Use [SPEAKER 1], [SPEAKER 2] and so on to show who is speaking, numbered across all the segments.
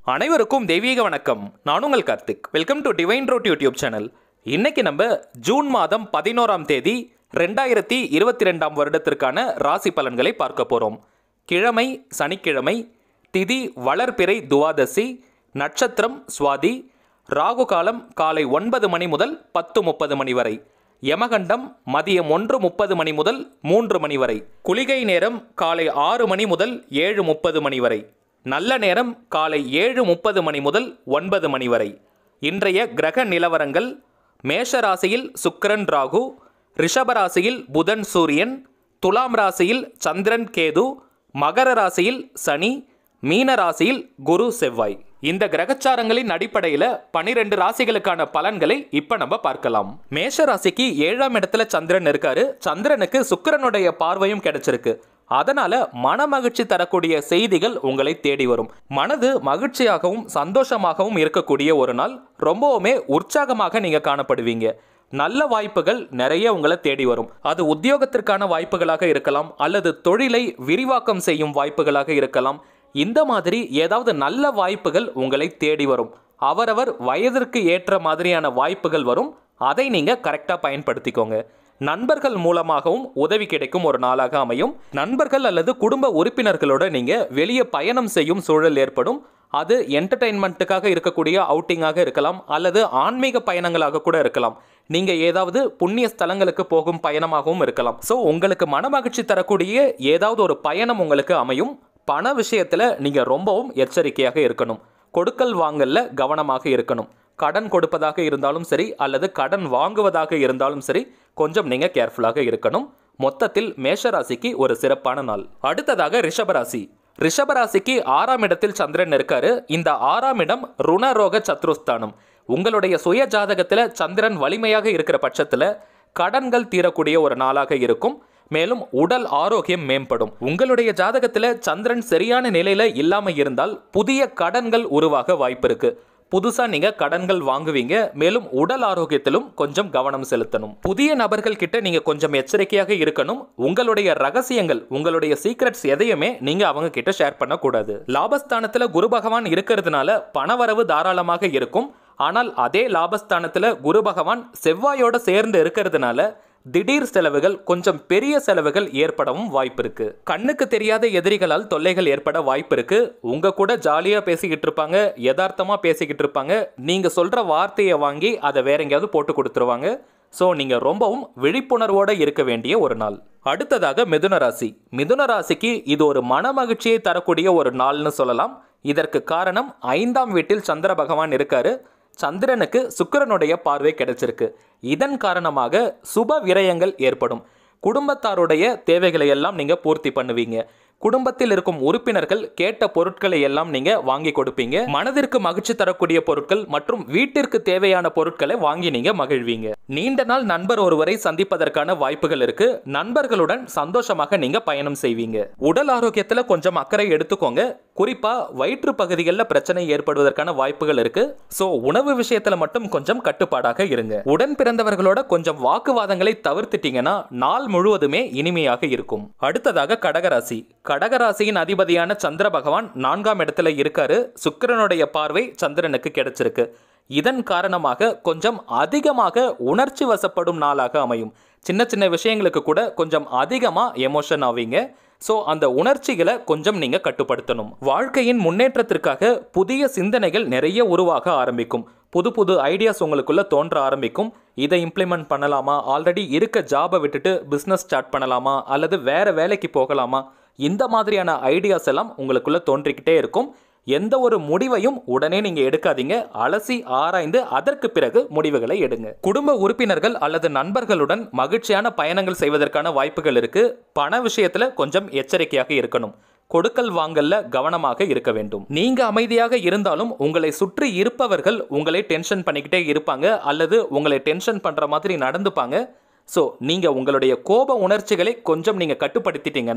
[SPEAKER 1] அனைவருக்கும் தெய்வீக வணக்கம் நான் உங்கள் Karthik welcome to divine road YouTube channel இன்னைக்கு நம்ம ஜூன் மாதம் பதினோராம் தேதி ரெண்டாயிரத்தி இருபத்தி ரெண்டாம் வருடத்திற்கான ராசி பலன்களை பார்க்க போகிறோம் கிழமை சனிக்கிழமை திதி வளர்பிறை துவாதசி நட்சத்திரம் சுவாதி ராகு காலம் காலை ஒன்பது மணி முதல் பத்து முப்பது மணி வரை யமகண்டம் மதியம் ஒன்று முப்பது மணி முதல் மூன்று மணி வரை குளிகை நேரம் காலை ஆறு மணி முதல் ஏழு முப்பது மணி வரை நல்ல நேரம் காலை ஏழு முப்பது மணி முதல் ஒன்பது மணி வரை இன்றைய கிரக நிலவரங்கள் மேஷ ராசியில் சுக்கிரன் ராகு ரிஷப ராசியில் புதன் சூரியன் துலாம் ராசியில் சந்திரன் கேது மகர ராசியில் சனி மீன ராசியில் குரு செவ்வாய் இந்த கிரகச்சாரங்களின் அடிப்படையில் பனிரெண்டு ராசிகளுக்கான பலன்களை இப்ப நம்ம பார்க்கலாம் மேஷ ராசிக்கு ஏழாம் இடத்துல சந்திரன் இருக்காரு சந்திரனுக்கு சுக்கிரனுடைய பார்வையும் கிடைச்சிருக்கு அதனால மன மகிழ்ச்சி தரக்கூடிய செய்திகள் உங்களை தேடி வரும் மனது மகிழ்ச்சியாகவும் சந்தோஷமாகவும் இருக்கக்கூடிய ஒரு நாள் ரொம்பவுமே உற்சாகமாக நீங்க காணப்படுவீங்க நல்ல வாய்ப்புகள் நிறைய உங்களை தேடி வரும் அது உத்தியோகத்திற்கான வாய்ப்புகளாக இருக்கலாம் அல்லது தொழிலை விரிவாக்கம் செய்யும் வாய்ப்புகளாக இருக்கலாம் இந்த மாதிரி ஏதாவது நல்ல வாய்ப்புகள் உங்களை தேடி வரும் அவரவர் வயதிற்கு ஏற்ற மாதிரியான வாய்ப்புகள் வரும் அதை நீங்க கரெக்டாக பயன்படுத்திக்கோங்க நண்பர்கள் மூலமாகவும் உதவி கிடைக்கும் ஒரு நாளாக அமையும் நண்பர்கள் அல்லது குடும்ப உறுப்பினர்களோட நீங்க வெளியே பயணம் செய்யும் சூழல் ஏற்படும் அது என்டர்டைன்மெண்ட்டுக்காக இருக்கக்கூடிய அவுட்டிங்காக இருக்கலாம் அல்லது ஆன்மீக பயணங்களாக கூட இருக்கலாம் நீங்க ஏதாவது புண்ணிய ஸ்தலங்களுக்கு போகும் பயணமாகவும் இருக்கலாம் ஸோ உங்களுக்கு மனமகிழ்ச்சி தரக்கூடிய ஏதாவது ஒரு பயணம் உங்களுக்கு அமையும் பண விஷயத்துல நீங்க ரொம்பவும் எச்சரிக்கையாக இருக்கணும் கொடுக்கல் வாங்கல்ல கவனமாக இருக்கணும் கடன் கொடுப்பதாக இருந்தாலும் சரி அல்லது கடன் வாங்குவதாக இருந்தாலும் சரி கொஞ்சம் நீங்க கேர்ஃபுல்லாக இருக்கணும் மொத்தத்தில் மேஷராசிக்கு ஒரு சிறப்பான நாள் அடுத்ததாக ரிஷபராசி ரிஷபராசிக்கு ஆறாம் இடத்தில் சந்திரன் இருக்காரு இந்த ஆறாம் இடம் ருணரோக சத்ருஸ்தானம் உங்களுடைய சுய ஜாதகத்துல சந்திரன் வலிமையாக இருக்கிற பட்சத்துல கடன்கள் தீரக்கூடிய ஒரு நாளாக இருக்கும் மேலும் உடல் ஆரோக்கியம் மேம்படும் உங்களுடைய ஜாதகத்துல சந்திரன் சரியான நிலையில இல்லாம இருந்தால் புதிய கடன்கள் உருவாக வாய்ப்பு இருக்கு புதுசா நீங்க கடன்கள் வாங்குவீங்க மேலும் உடல் ஆரோக்கியத்திலும் கொஞ்சம் கவனம் செலுத்தணும் புதிய நபர்கள் கிட்ட நீங்க கொஞ்சம் எச்சரிக்கையாக இருக்கணும் உங்களுடைய ரகசியங்கள் உங்களுடைய சீக்ரெட்ஸ் எதையுமே நீங்க அவங்க கிட்ட ஷேர் பண்ணக்கூடாது லாபஸ்தானத்துல குரு பகவான் இருக்கிறதுனால பணவரவு தாராளமாக இருக்கும் ஆனால் அதே லாபஸ்தானத்துல குரு பகவான் செவ்வாயோட சேர்ந்து இருக்கிறதுனால திடீர் செலவுகள் கொஞ்சம் பெரிய செலவுகள் ஏற்படவும் வாய்ப்பு இருக்கு கண்ணுக்கு தெரியாத எதிரிகளால் தொல்லைகள் ஏற்பட வாய்ப்பு இருக்கு உங்க கூட ஜாலியா பேசிக்கிட்டு இருப்பாங்க யதார்த்தமா பேசிக்கிட்டு இருப்பாங்க நீங்க சொல்ற வார்த்தையை வாங்கி அதை வேற எங்கேயாவது போட்டு கொடுத்துருவாங்க ஸோ நீங்கள் ரொம்பவும் விழிப்புணர்வோடு இருக்க வேண்டிய ஒரு நாள் அடுத்ததாக மிதுன ராசி மிதுன ராசிக்கு இது ஒரு மன மகிழ்ச்சியை தரக்கூடிய ஒரு நாள்னு சொல்லலாம் இதற்கு காரணம் ஐந்தாம் வீட்டில் சந்திர பகவான் இருக்காரு சந்திரனுக்கு சுக்கிரனுடைய பார்வை கிடைச்சிருக்கு இதன் காரணமாக சுப விரயங்கள் ஏற்படும் குடும்பத்தாருடைய தேவைகளை எல்லாம் நீங்க பூர்த்தி பண்ணுவீங்க குடும்பத்தில் இருக்கும் உறுப்பினர்கள் கேட்ட பொருட்களை எல்லாம் நீங்க வாங்கி கொடுப்பீங்க மனதிற்கு மகிழ்ச்சி தரக்கூடிய பொருட்கள் மற்றும் வீட்டிற்கு தேவையான பொருட்களை வாங்கி நீங்க மகிழ்வீங்க நீண்ட நாள் நண்பர் ஒருவரை சந்திப்பதற்கான வாய்ப்புகள் இருக்கு நண்பர்களுடன் சந்தோஷமாக நீங்க பயணம் செய்வீங்க உடல் ஆரோக்கியத்துல கொஞ்சம் அக்கறை எடுத்துக்கோங்க குறிப்பா வயிற்று பகுதிகளில் பிரச்சனை ஏற்படுவதற்கான வாய்ப்புகள் இருக்கு ஸோ உணவு விஷயத்துல மட்டும் கொஞ்சம் கட்டுப்பாடாக இருங்க உடன் பிறந்தவர்களோட கொஞ்சம் வாக்குவாதங்களை தவிர்த்துட்டீங்கன்னா நாள் முழுவதுமே இனிமையாக இருக்கும் அடுத்ததாக கடகராசி கடகராசியின் அதிபதியான சந்திர பகவான் நான்காம் இடத்துல இருக்காரு சுக்கிரனுடைய பார்வை சந்திரனுக்கு கிடைச்சிருக்கு இதன் காரணமாக கொஞ்சம் அதிகமாக உணர்ச்சி வசப்படும் நாளாக அமையும் சின்ன சின்ன விஷயங்களுக்கு கூட கொஞ்சம் அதிகமாக எமோஷன் ஆவீங்க ஸோ அந்த உணர்ச்சிகளை கொஞ்சம் நீங்கள் கட்டுப்படுத்தணும் வாழ்க்கையின் முன்னேற்றத்திற்காக புதிய சிந்தனைகள் நிறைய உருவாக ஆரம்பிக்கும் புது புது ஐடியாஸ் உங்களுக்குள்ள தோன்ற ஆரம்பிக்கும் இதை இம்ப்ளிமெண்ட் பண்ணலாமா ஆல்ரெடி இருக்க ஜாபை விட்டுட்டு பிஸ்னஸ் ஸ்டார்ட் பண்ணலாமா அல்லது வேற வேலைக்கு போகலாமா இந்த மாதிரியான ஐடியாஸ் எல்லாம் உங்களுக்குள்ள தோன்றிக்கிட்டே இருக்கும் எந்த ஒரு முடிவையும் உடனே நீங்க எடுக்காதீங்க அலசி ஆராய்ந்து அதற்கு பிறகு முடிவுகளை எடுங்க குடும்ப உறுப்பினர்கள் அல்லது நண்பர்களுடன் மகிழ்ச்சியான பயணங்கள் செய்வதற்கான வாய்ப்புகள் இருக்கு பண விஷயத்துல கொஞ்சம் எச்சரிக்கையாக இருக்கணும் கொடுக்கல் வாங்கல்ல கவனமாக இருக்க வேண்டும் நீங்க அமைதியாக இருந்தாலும் உங்களை சுற்றி இருப்பவர்கள் உங்களை டென்ஷன் பண்ணிக்கிட்டே இருப்பாங்க அல்லது உங்களை டென்ஷன் பண்ற மாதிரி நடந்துப்பாங்க ஸோ நீங்க உங்களுடைய கோப உணர்ச்சிகளை கொஞ்சம் நீங்க கட்டுப்படுத்திட்டீங்கன்னா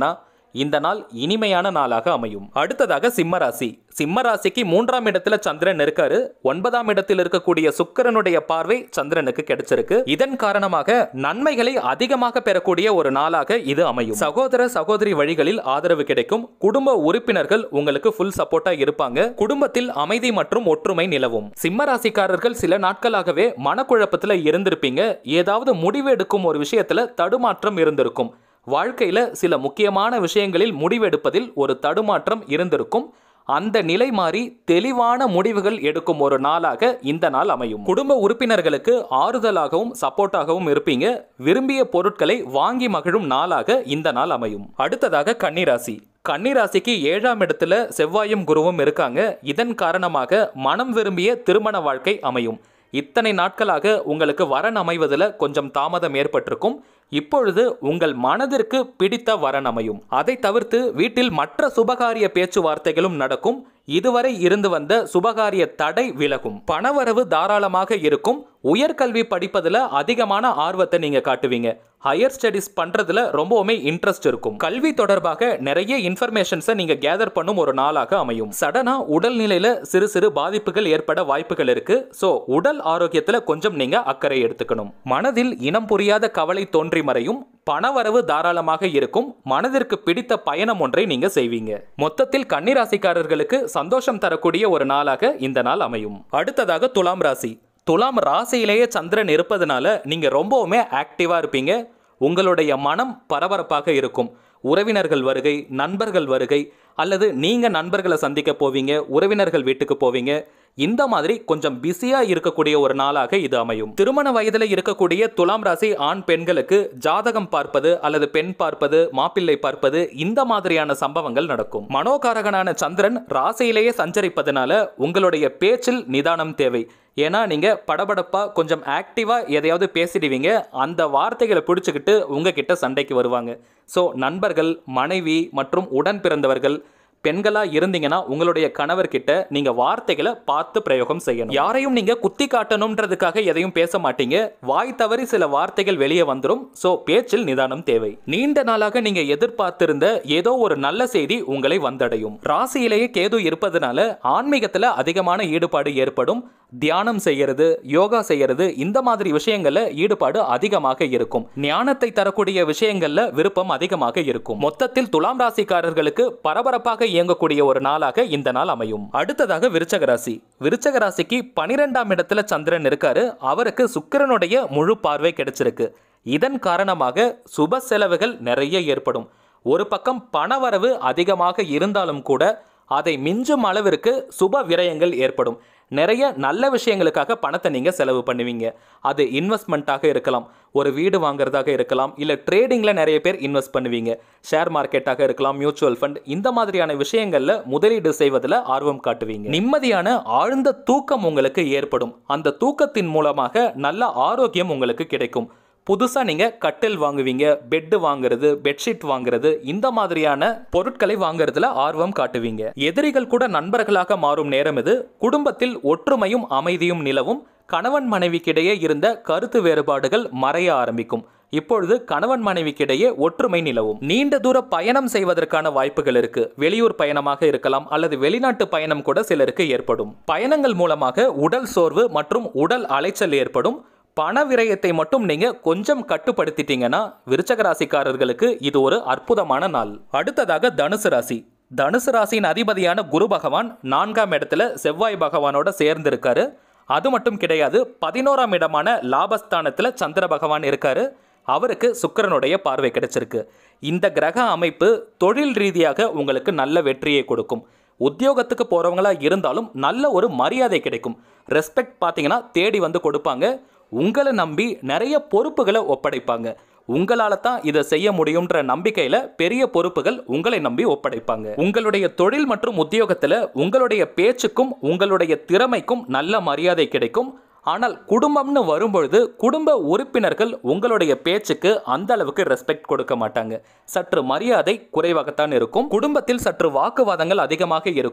[SPEAKER 1] இந்த நாள் இனிமையான நாளாக அமையும் அடுத்ததாக சிம்மராசி சிம்மராசிக்கு மூன்றாம் இடத்துல சந்திரன் இருக்காரு ஒன்பதாம் இடத்தில் இருக்கக்கூடிய சுக்கிரனுடைய பார்வை சந்திரனுக்கு கிடைச்சிருக்கு இதன் காரணமாக நன்மைகளை அதிகமாக பெறக்கூடிய ஒரு நாளாக இது அமையும் சகோதர சகோதரி வழிகளில் ஆதரவு கிடைக்கும் குடும்ப உறுப்பினர்கள் உங்களுக்கு ஃபுல் சப்போர்ட்டா இருப்பாங்க குடும்பத்தில் அமைதி மற்றும் ஒற்றுமை நிலவும் சிம்ம ராசிக்காரர்கள் சில நாட்களாகவே மனக்குழப்பத்துல இருந்திருப்பீங்க ஏதாவது முடிவு எடுக்கும் ஒரு விஷயத்துல தடுமாற்றம் இருந்திருக்கும் வாழ்க்கையில சில முக்கியமான விஷயங்களில் முடிவெடுப்பதில் ஒரு தடுமாற்றம் இருந்திருக்கும் அந்த நிலை மாறி தெளிவான முடிவுகள் எடுக்கும் ஒரு நாளாக இந்த நாள் அமையும் குடும்ப உறுப்பினர்களுக்கு ஆறுதலாகவும் சப்போர்ட்டாகவும் இருப்பீங்க விரும்பிய பொருட்களை வாங்கி மகிழும் நாளாக இந்த நாள் அமையும் அடுத்ததாக கன்னிராசி கன்னிராசிக்கு ஏழாம் இடத்துல செவ்வாயும் குருவும் இருக்காங்க இதன் காரணமாக மனம் விரும்பிய திருமண வாழ்க்கை அமையும் இத்தனை நாட்களாக உங்களுக்கு வரன் அமைவதில் கொஞ்சம் தாமதம் ஏற்பட்டிருக்கும் இப்பொழுது உங்கள் மனதிற்கு பிடித்த வரன் அமையும் அதை தவிர்த்து வீட்டில் மற்ற சுபகாரிய பேச்சுவார்த்தைகளும் நடக்கும் இதுவரை இருந்து வந்த சுபகாரிய தடை விலகும் பணவரவு தாராளமாக இருக்கும் உயர்கல்வி படிப்பதில் அதிகமான ஆர்வத்தை நீங்க காட்டுவீங்க ஹையர் ஸ்டடிஸ் பண்றதுல ரொம்பவுமே இன்ட்ரெஸ்ட் இருக்கும் கல்வி தொடர்பாக நிறைய இன்ஃபர்மேஷன்ஸை நீங்க கேதர் பண்ணும் ஒரு நாளாக அமையும் சடனா உடல்நிலையில சிறு சிறு பாதிப்புகள் ஏற்பட வாய்ப்புகள் இருக்கு ஸோ உடல் ஆரோக்கியத்துல கொஞ்சம் நீங்க அக்கறை எடுத்துக்கணும் மனதில் இனம் புரியாத கவலை தோன்றி மறையும் பணவரவு தாராளமாக இருக்கும் மனதிற்கு பிடித்த பயணம் ஒன்றை நீங்க செய்வீங்க மொத்தத்தில் கன்னிராசிக்காரர்களுக்கு சந்தோஷம் தரக்கூடிய ஒரு நாளாக இந்த நாள் அமையும் அடுத்ததாக துலாம் ராசி துலாம் ராசியிலேயே சந்திரன் இருப்பதனால நீங்க ரொம்பவுமே ஆக்டிவா இருப்பீங்க உங்களுடைய மனம் பரபரப்பாக இருக்கும் உறவினர்கள் வருகை நண்பர்கள் வருகை அல்லது நீங்க நண்பர்களை சந்திக்க போவீங்க உறவினர்கள் வீட்டுக்கு போவீங்க இந்த மாதிரி கொஞ்சம் பிஸியா இருக்கக்கூடிய ஒரு நாளாக இது அமையும் திருமண வயதில் இருக்கக்கூடிய துலாம் ராசி ஆண் பெண்களுக்கு ஜாதகம் பார்ப்பது அல்லது பெண் பார்ப்பது மாப்பிள்ளை பார்ப்பது இந்த மாதிரியான சம்பவங்கள் நடக்கும் மனோகாரகனான சந்திரன் ராசியிலேயே சஞ்சரிப்பதனால உங்களுடைய பேச்சில் நிதானம் தேவை ஏன்னா நீங்க படபடப்பா கொஞ்சம் ஆக்டிவா எதையாவது பேசிடுவீங்க அந்த வார்த்தைகளை பிடிச்சுக்கிட்டு உங்ககிட்ட சண்டைக்கு வருவாங்க ஸோ நண்பர்கள் மனைவி மற்றும் உடன் பிறந்தவர்கள் பெண்களா இருந்தீங்கன்னா உங்களுடைய கணவர்கிட்ட நீங்க வார்த்தைகளை பார்த்து பிரயோகம் செய்யணும் யாரையும் நீங்க குத்தி காட்டணும்ன்றதுக்காக எதையும் பேச மாட்டீங்க வாய் தவறி சில வார்த்தைகள் வெளியே வந்துடும் ஸோ பேச்சில் நிதானம் தேவை நீண்ட நாளாக நீங்க எதிர்பார்த்திருந்த ஏதோ ஒரு நல்ல செய்தி உங்களை வந்தடையும் ராசியிலேயே கேது இருப்பதனால ஆன்மீகத்துல அதிகமான ஈடுபாடு ஏற்படும் தியானம் செய்யறது யோகா செய்யறது இந்த மாதிரி விஷயங்கள்ல ஈடுபாடு அதிகமாக இருக்கும் ஞானத்தை தரக்கூடிய விஷயங்கள்ல விருப்பம் அதிகமாக இருக்கும் மொத்தத்தில் துலாம் ராசிக்காரர்களுக்கு பரபரப்பாக இயங்கக்கூடிய ஒரு நாளாக இந்த நாள் அமையும் அடுத்ததாக விருச்சக ராசி விருச்சக ராசிக்கு பனிரெண்டாம் இடத்துல சந்திரன் இருக்காரு அவருக்கு சுக்கிரனுடைய முழு பார்வை கிடைச்சிருக்கு இதன் காரணமாக சுப செலவுகள் நிறைய ஏற்படும் ஒரு பக்கம் பணவரவு அதிகமாக இருந்தாலும் கூட அதை மிஞ்சும் அளவிற்கு சுப விரயங்கள் ஏற்படும் நிறைய நல்ல விஷயங்களுக்காக பணத்தை நீங்கள் செலவு பண்ணுவீங்க அது இன்வெஸ்ட்மெண்ட்டாக இருக்கலாம் ஒரு வீடு வாங்குறதாக இருக்கலாம் இல்லை ட்ரேடிங்கில் நிறைய பேர் இன்வெஸ்ட் பண்ணுவீங்க ஷேர் மார்க்கெட்டாக இருக்கலாம் மியூச்சுவல் ஃபண்ட் இந்த மாதிரியான விஷயங்களில் முதலீடு செய்வதில் ஆர்வம் காட்டுவீங்க நிம்மதியான ஆழ்ந்த தூக்கம் உங்களுக்கு ஏற்படும் அந்த தூக்கத்தின் மூலமாக நல்ல ஆரோக்கியம் உங்களுக்கு கிடைக்கும் புதுசாக நீங்கள் கட்டில் வாங்குவீங்க பெட்டு வாங்குறது பெட்ஷீட் வாங்குறது இந்த மாதிரியான பொருட்களை வாங்குறதுல ஆர்வம் காட்டுவீங்க எதிரிகள் கூட நண்பர்களாக மாறும் நேரம் இது குடும்பத்தில் ஒற்றுமையும் அமைதியும் நிலவும் கணவன் மனைவிக்கிடையே இருந்த கருத்து வேறுபாடுகள் மறைய ஆரம்பிக்கும் இப்பொழுது கணவன் மனைவிக்கிடையே ஒற்றுமை நிலவும் நீண்ட தூர பயணம் செய்வதற்கான வாய்ப்புகள் இருக்கு வெளியூர் பயணமாக இருக்கலாம் அல்லது வெளிநாட்டு பயணம் கூட சிலருக்கு ஏற்படும் பயணங்கள் மூலமாக உடல் சோர்வு மற்றும் உடல் அலைச்சல் ஏற்படும் பண விரயத்தை மட்டும் நீங்க கொஞ்சம் கட்டுப்படுத்திட்டீங்கன்னா விருச்சக ராசிக்காரர்களுக்கு இது ஒரு அற்புதமான நாள் அடுத்ததாக தனுசு ராசி தனுசு ராசியின் அதிபதியான குரு பகவான் நான்காம் இடத்துல செவ்வாய் பகவானோட சேர்ந்து இருக்காரு அது மட்டும் கிடையாது பதினோராம் இடமான லாபஸ்தானத்தில் சந்திர பகவான் இருக்காரு அவருக்கு சுக்கிரனுடைய பார்வை கிடைச்சிருக்கு இந்த கிரக அமைப்பு தொழில் ரீதியாக உங்களுக்கு நல்ல வெற்றியை கொடுக்கும் உத்தியோகத்துக்கு போகிறவங்களா இருந்தாலும் நல்ல ஒரு மரியாதை கிடைக்கும் ரெஸ்பெக்ட் பார்த்தீங்கன்னா தேடி வந்து கொடுப்பாங்க உங்களை நம்பி நிறைய பொறுப்புகளை ஒப்படைப்பாங்க உங்களால தான் இதை செய்ய முடியும்ன்ற நம்பிக்கையில பெரிய பொறுப்புகள் உங்களை நம்பி ஒப்படைப்பாங்க உங்களுடைய தொழில் மற்றும் உத்தியோகத்துல உங்களுடைய பேச்சுக்கும் உங்களுடைய திறமைக்கும் நல்ல மரியாதை கிடைக்கும் ஆனால் குடும்பம்னு வரும்பொழுது குடும்ப உறுப்பினர்கள் உங்களுடைய பேச்சுக்கு அந்த அளவுக்கு ரெஸ்பெக்ட் கொடுக்க மாட்டாங்க சற்று மரியாதை குறைவாகத்தான் இருக்கும் குடும்பத்தில் சற்று வாக்குவாதங்கள் அதிகமாக இருக்கும்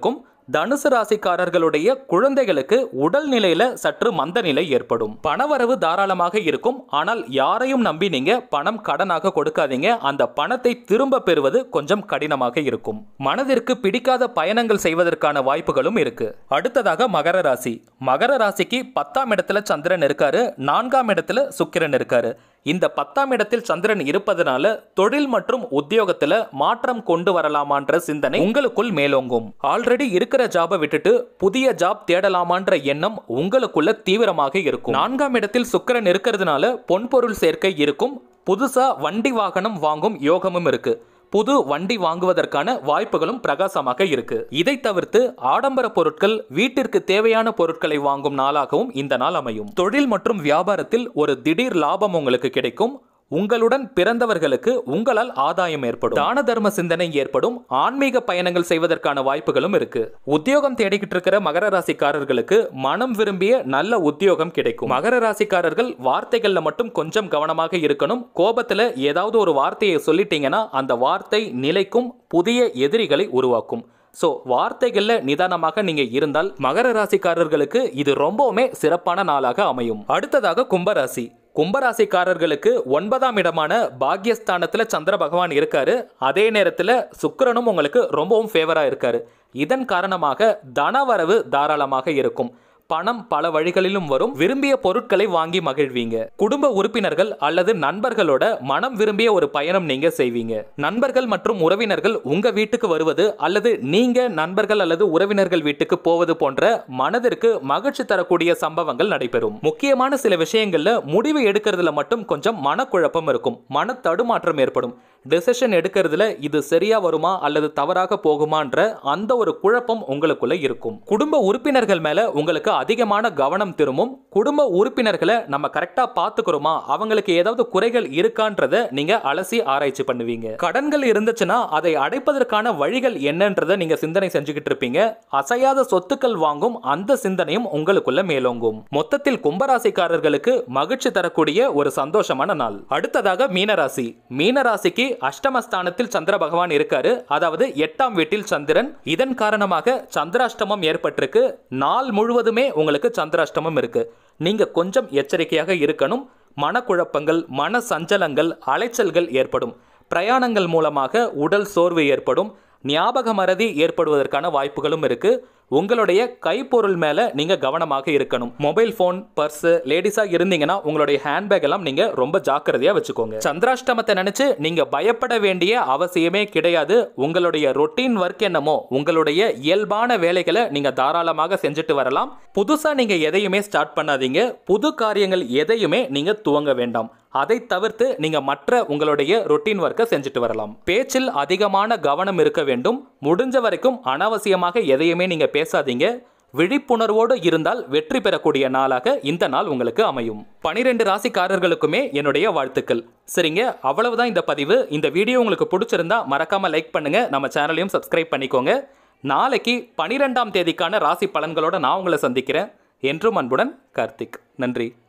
[SPEAKER 1] தனுசு ராசிக்காரர்களுடைய குழந்தைகளுக்கு உடல்நிலையில சற்று மந்த நிலை ஏற்படும் பணவரவு தாராளமாக இருக்கும் ஆனால் யாரையும் நம்பி நீங்க பணம் கடனாக கொடுக்காதீங்க அந்த பணத்தை திரும்ப பெறுவது கொஞ்சம் கடினமாக இருக்கும் மனதிற்கு பிடிக்காத பயணங்கள் செய்வதற்கான வாய்ப்புகளும் இருக்கு அடுத்ததாக மகர ராசி மகர ராசிக்கு பத்தாம் இடத்துல சந்திரன் இருக்காரு நான்காம் இடத்துல சுக்கிரன் இருக்காரு இந்த பத்தாம் இடத்தில் சந்திரன் இருப்பதனால தொழில் மற்றும் உத்தியோகத்துல மாற்றம் கொண்டு வரலாமான்ற சிந்தனை உங்களுக்குள் மேலோங்கும் ஆல்ரெடி இருக்கிற ஜாபை விட்டுட்டு புதிய ஜாப் தேடலாமான்ற எண்ணம் உங்களுக்குள்ள தீவிரமாக இருக்கும் நான்காம் இடத்தில் சுக்கிரன் இருக்கிறதுனால பொன்பொருள் சேர்க்கை இருக்கும் புதுசா வண்டி வாகனம் வாங்கும் யோகமும் இருக்கு புது வண்டி வாங்குவதற்கான வாய்ப்புகளும் பிரகாசமாக இருக்கு இதை தவிர்த்து ஆடம்பர பொருட்கள் வீட்டிற்கு தேவையான பொருட்களை வாங்கும் நாளாகவும் இந்த நாள் அமையும் தொழில் மற்றும் வியாபாரத்தில் ஒரு திடீர் லாபம் உங்களுக்கு கிடைக்கும் உங்களுடன் பிறந்தவர்களுக்கு உங்களால் ஆதாயம் ஏற்படும் தான தர்ம சிந்தனை ஏற்படும் ஆன்மீக பயணங்கள் செய்வதற்கான வாய்ப்புகளும் இருக்கு உத்தியோகம் தேடிக்கிட்டு இருக்கிற மகர ராசிக்காரர்களுக்கு மனம் விரும்பிய நல்ல உத்தியோகம் கிடைக்கும் மகர ராசிக்காரர்கள் வார்த்தைகள்ல மட்டும் கொஞ்சம் கவனமாக இருக்கணும் கோபத்துல ஏதாவது ஒரு வார்த்தையை சொல்லிட்டீங்கன்னா அந்த வார்த்தை நிலைக்கும் புதிய எதிரிகளை உருவாக்கும் ஸோ வார்த்தைகளில் நிதானமாக நீங்கள் இருந்தால் மகர ராசிக்காரர்களுக்கு இது ரொம்பவுமே சிறப்பான நாளாக அமையும் அடுத்ததாக கும்பராசி கும்பராசிக்காரர்களுக்கு ஒன்பதாம் இடமான பாக்யஸ்தானத்தில் சந்திர பகவான் இருக்காரு அதே நேரத்தில் சுக்கிரனும் உங்களுக்கு ரொம்பவும் ஃபேவராக இருக்காரு இதன் காரணமாக தனவரவு தாராளமாக இருக்கும் பணம் பல வழிகளிலும் வரும் விரும்பிய பொருட்களை வாங்கி மகிழ்வீங்க குடும்ப உறுப்பினர்கள் அல்லது நண்பர்களோட மனம் விரும்பிய ஒரு பயணம் நீங்க செய்வீங்க நண்பர்கள் மற்றும் உறவினர்கள் உங்க வீட்டுக்கு வருவது அல்லது நீங்க நண்பர்கள் அல்லது உறவினர்கள் வீட்டுக்கு போவது போன்ற மனதிற்கு மகிழ்ச்சி தரக்கூடிய சம்பவங்கள் நடைபெறும் முக்கியமான சில விஷயங்கள்ல முடிவு எடுக்கிறதுல மட்டும் கொஞ்சம் மனக்குழப்பம் இருக்கும் மன தடுமாற்றம் ஏற்படும் டெசிஷன் எடுக்கிறதுல இது சரியா வருமா அல்லது தவறாக போகுமான்ற அந்த ஒரு குழப்பம் உங்களுக்குள்ள இருக்கும் குடும்ப உறுப்பினர்கள் மேல உங்களுக்கு அதிகமான கவனம் திரும்பும் குடும்ப உறுப்பினர்களை நம்ம கரெக்டா பாத்துக்கிறோமா அவங்களுக்கு ஏதாவது குறைகள் இருக்கான்றத நீங்க அலசி ஆராய்ச்சி பண்ணுவீங்க கடன்கள் இருந்துச்சுன்னா அதை அடைப்பதற்கான வழிகள் என்னன்றதை நீங்க சிந்தனை செஞ்சுக்கிட்டு இருப்பீங்க அசையாத சொத்துக்கள் வாங்கும் அந்த சிந்தனையும் உங்களுக்குள்ள மேலோங்கும் மொத்தத்தில் கும்பராசிக்காரர்களுக்கு மகிழ்ச்சி தரக்கூடிய ஒரு சந்தோஷமான நாள் அடுத்ததாக மீனராசி மீனராசிக்கு அஷ்டமஸ்தானத்தில் சந்திர பகவான் இருக்காரு அதாவது எட்டாம் வீட்டில் சந்திரன் இதன் காரணமாக சந்திராஷ்டமம் ஏற்பட்டிருக்கு நாள் முழுவதுமே உங்களுக்கு சந்திராஷ்டமம் இருக்கு நீங்க கொஞ்சம் எச்சரிக்கையாக இருக்கணும் மனக்குழப்பங்கள் மன சஞ்சலங்கள் அலைச்சல்கள் ஏற்படும் பிரயாணங்கள் மூலமாக உடல் சோர்வு ஏற்படும் ஞாபக மறதி ஏற்படுவதற்கான வாய்ப்புகளும் இருக்கு உங்களுடைய கைப்பொருள் மேல நீங்க கவனமாக இருக்கணும் மொபைல் போன் பர்ஸ் லேடிஸா இருந்தீங்கன்னா உங்களுடைய ஹேண்ட்பேக் எல்லாம் நீங்க ரொம்ப ஜாக்கிரதையா வச்சுக்கோங்க சந்திராஷ்டமத்தை நினைச்சு நீங்க பயப்பட வேண்டிய அவசியமே கிடையாது உங்களுடைய ரொட்டீன் ஒர்க் என்னமோ உங்களுடைய இயல்பான வேலைகளை நீங்க தாராளமாக செஞ்சுட்டு வரலாம் புதுசா நீங்க எதையுமே ஸ்டார்ட் பண்ணாதீங்க புது காரியங்கள் எதையுமே நீங்க துவங்க வேண்டாம் அதை தவிர்த்து நீங்க மற்ற உங்களுடைய ரொட்டீன் ஒர்க்கை செஞ்சுட்டு வரலாம் பேச்சில் அதிகமான கவனம் இருக்க வேண்டும் முடிஞ்ச வரைக்கும் அனாவசியமாக எதையுமே நீங்க பேசாதீங்க விழிப்புணர்வோடு இருந்தால் வெற்றி பெறக்கூடிய நாளாக இந்த நாள் உங்களுக்கு அமையும் பனிரெண்டு ராசிக்காரர்களுக்குமே என்னுடைய வாழ்த்துக்கள் சரிங்க அவ்வளவுதான் இந்த பதிவு இந்த வீடியோ உங்களுக்கு பிடிச்சிருந்தா மறக்காம லைக் பண்ணுங்க நம்ம சேனலையும் சப்ஸ்கிரைப் பண்ணிக்கோங்க நாளைக்கு பனிரெண்டாம் தேதிக்கான ராசி பலன்களோட நான் உங்களை சந்திக்கிறேன் என்றும் அன்புடன் கார்த்திக் நன்றி